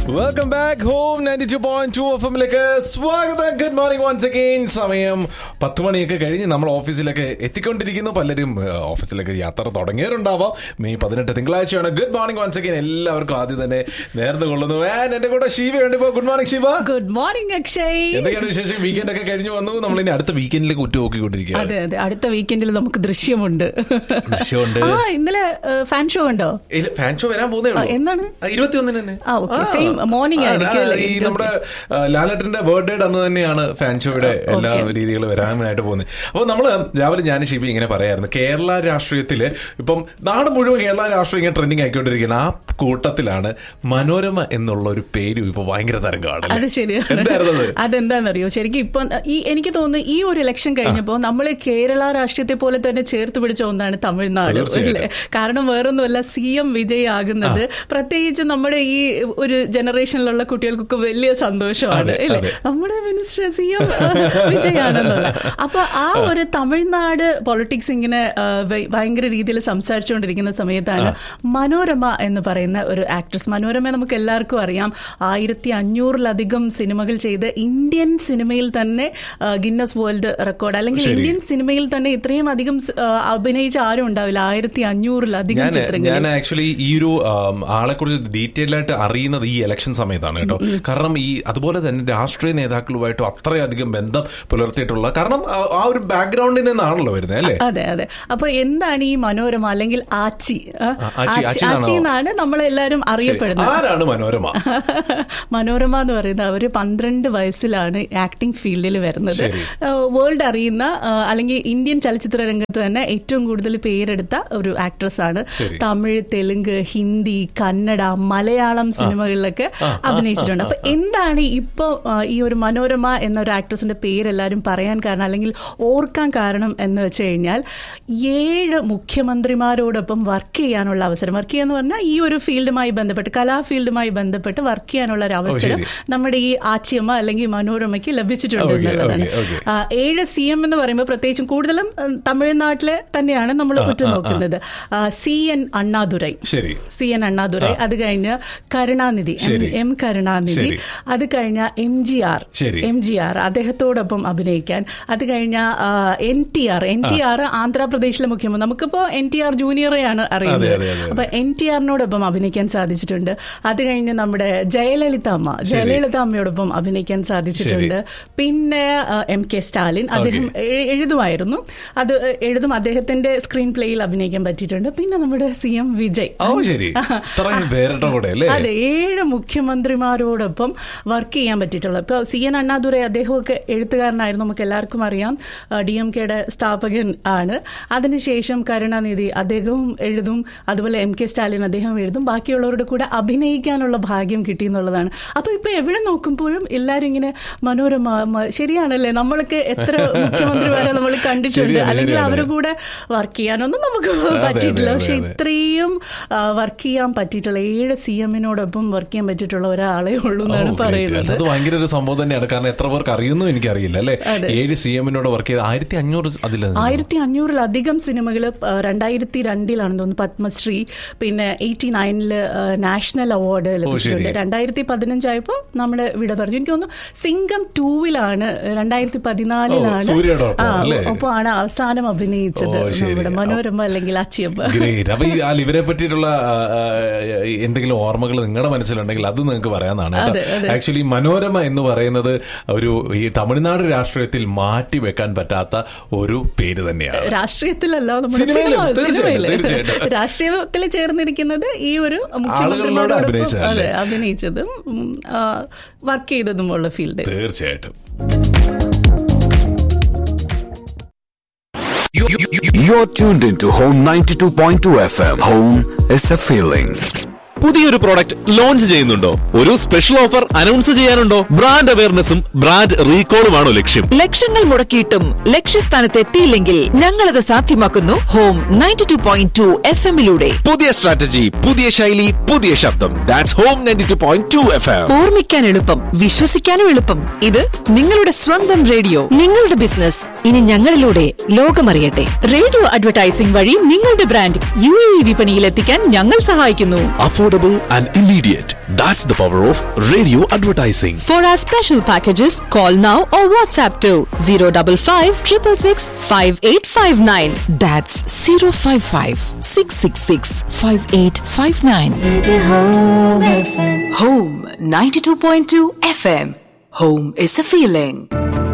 Welcome back home ninety two point two F എമ്മിലേക്ക് സ്വാഗതം good morning once again സമയം പത്ത് മണിയൊക്കെ കഴിഞ്ഞ് നമ്മൾ ഓഫീസിലൊക്കെ എത്തിക്കൊണ്ടിരിക്കുന്നു പലരും ഏഹ്, ഓഫീസിലേക്ക് യാത്ര തുടങ്ങിയവരുണ്ടാവാം മെയ് പതിനെട്ട് തിങ്കളാഴ്ചയാണ് ഗുഡ് മോർണിംഗ് വൺസ് അഗെയിൻ എല്ലാവർക്കും ആദ്യം തന്നെ നേർന്നു കൊള്ളുന്നു ആൻഡ് എന്റെ കൂടെ ഷീവയുണ്ട് ഇപ്പോൾ good morning Sheeva good morning Akshay എന്തൊക്കെയാണ് വിശേഷം വീക്കെൻഡ് ഒക്കെ കഴിഞ്ഞു വന്നു നമ്മൾ ഇനി അടുത്ത വീക്കെൻഡിലേക്ക് ഉറ്റു നോക്കിക്കൊണ്ടിരിക്കുകയാണ് അതെ അതെ അടുത്ത വീക്കെൻഡിൽ നമുക്ക് ദൃശ്യമുണ്ട് ദൃശ്യമുണ്ട്. ആ ഇന്നലെ ഫാൻ ഷോ ഉണ്ടോ ഫാൻ ഷോ വരാൻ പോകുന്നേ ആ, എന്നാണ്? ഇരുപത്തി ഒന്നിന് തന്നെ ആ, okay. Same morning ആയിരിക്കും അല്ലേ? ഈ നമ്മുടെ ആ, ലാലേട്ടന്റെ ബർത്ത്ഡേ അന്ന് തന്നെയാണ് ഫാൻ ഷോയുടെ എല്ലാ Okay. രീതികളും വരാനായിട്ട് പോകുന്നത് അപ്പോൾ നമ്മള് രാവിലെ ഞാൻ ഷിബി ഇങ്ങനെ പറയായിരുന്നു കേരള രാഷ്ട്രീയത്തില് ഇപ്പം നാട് മുഴുവൻ കേരള രാഷ്ട്രീയം ഇങ്ങനെ ട്രെൻഡിങ് ആയിക്കൊണ്ടിരിക്കുന്ന ആ കൂട്ടത്തിലാണ് മനോരമ എന്നുള്ള ഒരു പേരും ഇപ്പൊ ഭയങ്കര തരംഗമാണ് അത് ശരിയാണ് എന്തായിരുന്നത് അതെന്താണെന്നറിയോ ശരിക്കും ഇപ്പൊ ഈ എനിക്ക് തോന്നുന്നു ഈ ഒരു ഇലക്ഷൻ കഴിഞ്ഞപ്പോൾ നമ്മൾ കേരള രാഷ്ട്രീയത്തെ പോലെ തന്നെ ചേർത്ത് പിടിച്ച ഒന്നാണ് തമിഴ്നാട് തീർച്ചയായിട്ടും. അല്ലേ കാരണം വേറൊന്നുമല്ല സി എം വിജയ് ആകുന്നത് പ്രത്യേകിച്ച് നമ്മുടെ ഈ ഒരു ജനറേഷനിലുള്ള കുട്ടികൾക്കൊക്കെ വലിയ സന്തോഷമാണ് അതെ, അല്ലേ അതെ. നമ്മുടെ മിനിസ്റ്റർ സി എം വിജയ് ആണെന്നുള്ള അപ്പൊ ആ ഒരു തമിഴ്നാട് പൊളിറ്റിക്സ് ഇങ്ങനെ ആ, ഭ- ഭയങ്കര രീതിയിൽ സംസാരിച്ചുകൊണ്ടിരിക്കുന്ന സമയത്താണ് മനോരമ എന്ന് പറയുന്ന ഒരു ആക്ട്രസ് മനോരമ നമുക്ക് എല്ലാവർക്കും അറിയാം ആയിരത്തി അഞ്ഞൂറിലധികം സിനിമകൾ ചെയ്ത് ഇന്ത്യൻ സിനിമയിൽ തന്നെ ആ, ഗിന്നസ് വേൾഡ് റെക്കോർഡ് അല്ലെങ്കിൽ ശരി. ഇന്ത്യൻ സിനിമയിൽ തന്നെ ഇത്രയും അധികം സ്- ആ, അഭിനയിച്ച ആരും ഉണ്ടാവില്ല ആയിരത്തി അഞ്ഞൂറിലധികം ഞാൻ ചിത്രങ്ങൾ ഞാൻ ആക്ച്വലി ഈ ഒരു ആളെ കുറിച്ച് ഡീറ്റെയിൽ ആയിട്ട് അറിയുന്നത് ഈ ഇലക്ഷൻ സമയത്താണ് കേട്ടോ കാരണം ഈ അതുപോലെ തന്നെ രാഷ്ട്രീയ നേതാക്കളുമായിട്ടും അത്രയധികം ബന്ധം പുലർത്തിയിട്ടുള്ള കാരണം ആ- ആ ഒരു ബാക്ക്ഗ്രൗണ്ടിൽ നിന്നാണല്ലോ വരുന്നത് അല്ലേ അതെ അതെ അപ്പൊ എന്താണ് ഈ മനോരമ അല്ലെങ്കിൽ ആച്ചി ആ, ആ, ആച്ചി, ആച്ചി ആച്ചി എന്നാണോ? ആച്ചി എന്നാണ് നമ്മളെല്ലാരും അറിയപ്പെടുന്നത് ആരാണ് മനോരമ മനോരമ എന്ന് പറയുന്നത് അവര് പന്ത്രണ്ട് വയസ്സിലാണ് ആക്ടിംഗ് ഫീൽഡിൽ വരുന്നത് ശരി. വേൾഡ് അറിയുന്ന ആ, അല്ലെങ്കിൽ ഇന്ത്യൻ ചലച്ചിത്ര രംഗത്ത് തന്നെ ഏറ്റവും കൂടുതൽ പേരെടുത്ത ഒരു ആക്ട്രസ് ആണ് ശരി. തമിഴ് തെലുങ്ക് ഹിന്ദി കന്നഡ മലയാളം സിനിമകളിലൊക്കെ അഭിനയിച്ചിട്ടുണ്ട് അപ്പൊ എന്താണ് ഇപ്പൊ ആ, ഈ ഒരു മനോരമ എന്ന ഒരു ആക്ട്രസിന്റെ പേര് എല്ലാവരും പറയാൻ കാരണം അല്ലെങ്കിൽ ഓർക്കാൻ കാരണം എന്ന് വെച്ച് കഴിഞ്ഞാൽ ഏഴ് മുഖ്യമന്ത്രിമാരോടൊപ്പം വർക്ക് ചെയ്യാനുള്ള അവസരം വർക്ക് ചെയ്യാന്ന് പറഞ്ഞാൽ ഈ ഒരു ഫീൽഡുമായി ബന്ധപ്പെട്ട് കലാ ഫീൽഡുമായി ബന്ധപ്പെട്ട് വർക്ക് ചെയ്യാനുള്ള ഒരു അവസരം ശരി. നമ്മുടെ ഈ ആച്ചിയമ്മ അല്ലെങ്കിൽ മനോരമയ്ക്ക് ലഭിച്ചിട്ടുണ്ട് Okay, എന്നുള്ളതാണ് okay, okay. ആ, ഏഴ് സി എം എന്ന് പറയുമ്പോൾ പ്രത്യേകിച്ചും കൂടുതലും ഉം, തമിഴ്നാട്ടിലെ തന്നെയാണ് നമ്മൾ ഉറ്റുനോക്കുന്നത് ആ, സി എൻ അണ്ണാദുരൈ ശരി സി എൻ അണ്ണാദുരൈ അത് കഴിഞ്ഞ് കരുണാനിധി എം- ശരി. എം കരുണാനിധി ശരി. അത് കഴിഞ്ഞ എം ജി ആർ ശരി. എം ജി ആർ അദ്ദേഹത്തോടൊപ്പം അഭിനയിക്കാൻ അത് കഴിഞ്ഞ N T R N T R ആന്ധ്രാപ്രദേശിലെ മുഖ്യമന്ത്രി നമുക്കിപ്പോ എൻ ടി ആർ ജൂനിയറെയാണ് അറിയുന്നത് അതെ, അതെ, അതെ. അപ്പൊ എൻ ടി ആറിനോടൊപ്പം അഭിനയിക്കാൻ സാധിച്ചിട്ടുണ്ട് അത് കഴിഞ്ഞ് നമ്മുടെ ജയലളിത അമ്മ ജയലളിത അമ്മയോടൊപ്പം അഭിനയിക്കാൻ സാധിച്ചിട്ടുണ്ട് പിന്നെ ആ, എം കെ സ്റ്റാലിൻ അദ്ദേഹം എ- എഴുതുമായിരുന്നു അത് എഴുതും അദ്ദേഹത്തിന്റെ സ്ക്രീൻ പ്ലേയിൽ അഭിനയിക്കാൻ പറ്റിയിട്ടുണ്ട് പിന്നെ നമ്മുടെ സി എം വിജയ് ഓ ശരി ഇത്രയും പേരുടെ കൂടെ അല്ലേ അതെ ഏഴ് മുഖ്യമന്ത്രിമാരോടൊപ്പം വർക്ക് ചെയ്യാൻ പറ്റിയിട്ടുള്ള ഇപ്പൊ സി എൻ അണ്ണാദുരൈ അദ്ദേഹമൊക്കെ എഴുത്തുകാരനായിരുന്നു നമുക്ക് എല്ലാവർക്കും അറിയാം ഡി എം കെയുടെ സ്ഥാപകൻ ആണ് അതിനുശേഷം കരുണാനിധി അദ്ദേഹവും എഴുതും അതുപോലെ എം കെ സ്റ്റാലിൻ അദ്ദേഹം എഴുതും ബാക്കിയുള്ളവരുടെ കൂടെ അഭിനയിക്കാനുള്ള ഭാഗ്യം കിട്ടി എന്നുള്ളതാണ് അപ്പൊ ഇപ്പൊ എവിടെ നോക്കുമ്പോഴും എല്ലാരും ഇങ്ങനെ മനോരമ മ- ശരിയാണല്ലേ നമ്മളൊക്കെ എത്ര മുഖ്യമന്ത്രിമാരെ നമ്മൾ കണ്ടിട്ടുണ്ട് ശരിയാണ്, അല്ലെങ്കിൽ ശരിയാണ്. അവരുടെ കൂടെ വർക്ക് ചെയ്യാനൊന്നും നമുക്ക് അതെ, പറ്റിയിട്ടില്ല അതെ, പക്ഷെ അതെ. ഇത്രയും വർക്ക് ചെയ്യാൻ പറ്റിയിട്ടുള്ള ഏഴ് സി എമ്മിനോടൊപ്പം വർക്ക് ചെയ്യാൻ പറ്റിയിട്ടുള്ള ഒരാളേ ഉള്ളൂ എന്നാണ് ഓ, great. പറയുന്നത് അത് ഭയങ്കര ഒരു സംഭവം തന്നെയാണ് കാരണം എത്ര പേർക്ക് അറിയുന്നു എനിക്കറിയില്ല അല്ലേ അതെ. ഏഴ് സി എമ്മിനോട് വർക്ക് ചെയ്ത് ആയിരത്തി അഞ്ഞൂറ് അതിൽ ആയിരത്തി അഞ്ഞൂറിലധികം സിനിമകൾ രണ്ടായിരത്തി രണ്ടിലാണെന്ന് തോന്നുന്നു പത്മശ്രീ പിന്നെ എയ്റ്റി നയനില് നാഷണൽ അവാർഡ് ലഭിച്ചിട്ടുണ്ട് ശരി. രണ്ടായിരത്തി പതിനഞ്ചായപ്പോൾ നമ്മുടെ വിട പറഞ്ഞു എനിക്ക് തോന്നുന്നു സിംഗം ടൂവിലാണ് രണ്ടായിരത്തി പതിനാലിലാണ് ഓ, സൂര്യയോടൊപ്പം, അല്ലേ? ഒപ്പമാണ് അവസാനം അഭിനയിച്ചത് ഓ, ശരി. നമ്മുടെ മനോരമ അല്ലെങ്കിൽ അച്ചിയപ്പ ഗ്രേറ്റ് അപ്പൊ ഈ ആ ഇവരെ പറ്റിയിട്ടുള്ള ആ, ആ, എന്തെങ്കിലും ഓർമ്മകൾ നിങ്ങളുടെ മനസ്സിലുണ്ടെങ്കിൽ അത് നിങ്ങൾക്ക് പറയാനാണ് അതെ, അതെ. ആക്ച്വലി മനോരമ എന്ന് പറയുന്നത് ഒരു ഈ തമിഴ്നാട് രാഷ്ട്രീയത്തിൽ മാറ്റി വെക്കാൻ പറ്റാത്ത ഒരു പേര് തന്നെയാണ് രാഷ്ട്രീയത്തിലല്ല നമ്മുടെ സിനിമയിലും, സിനിമ തീർച്ചയായിട്ടും, സിനിമയില് തീർച്ചയായിട്ടും. രാഷ്ട്രീയത്തിൽ ചേർന്നിരിക്കുന്നത് ഈ ഒരു ആളുകളോട് അഭിനയിച്ചതല്ലേ? അതെ അഭിനയിച്ചതും വർക്ക് ചെയ്തതുമുള്ള ഫീൽഡ് തീർച്ചയായിട്ടും You- you- you- You're tuned into Home 92.2 FM. Home is a feeling. പുതിയൊരു പ്രോഡക്റ്റ് ലോഞ്ച് ചെയ്യുന്നുണ്ടോ ഒരു സ്പെഷ്യൽ ഓഫർ അനൗൺസ് ചെയ്യാനുണ്ടോ ബ്രാൻഡ് അവയർനെസ്സും ബ്രാൻഡ് റീകോളുമാണോ ലക്ഷ്യം ലക്ഷങ്ങൾ മുടക്കിയിട്ടും ലക്ഷ്യസ്ഥാനത്ത് എത്തിയില്ലെങ്കിൽ ഞങ്ങളത് സാധ്യമാക്കുന്നു home ninety two point two F എമ്മിലൂടെ പുതിയ സ്ട്രാറ്റജി പുതിയ ശൈലി പുതിയ ശബ്ദം that's home ninety two point two F M ഓർമ്മിക്കാൻ എളുപ്പം വിശ്വസിക്കാനും എളുപ്പം ഇത് നിങ്ങളുടെ സ്വന്തം റേഡിയോ നിങ്ങളുടെ ബിസിനസ് ഇനി ഞങ്ങളിലൂടെ ലോകമറിയട്ടെ റേഡിയോ അഡ്വർടൈസിംഗ് വഴി നിങ്ങളുടെ ബ്രാൻഡ് യു എ വിപണിയിൽ എത്തിക്കാൻ ഞങ്ങൾ സഹായിക്കുന്നു affordable affordable and immediate. That's the power of radio advertising. For our special packages, call now or WhatsApp to 055 666 5859. That's 055 666 5859. Home 92.2 FM. Home is a feeling.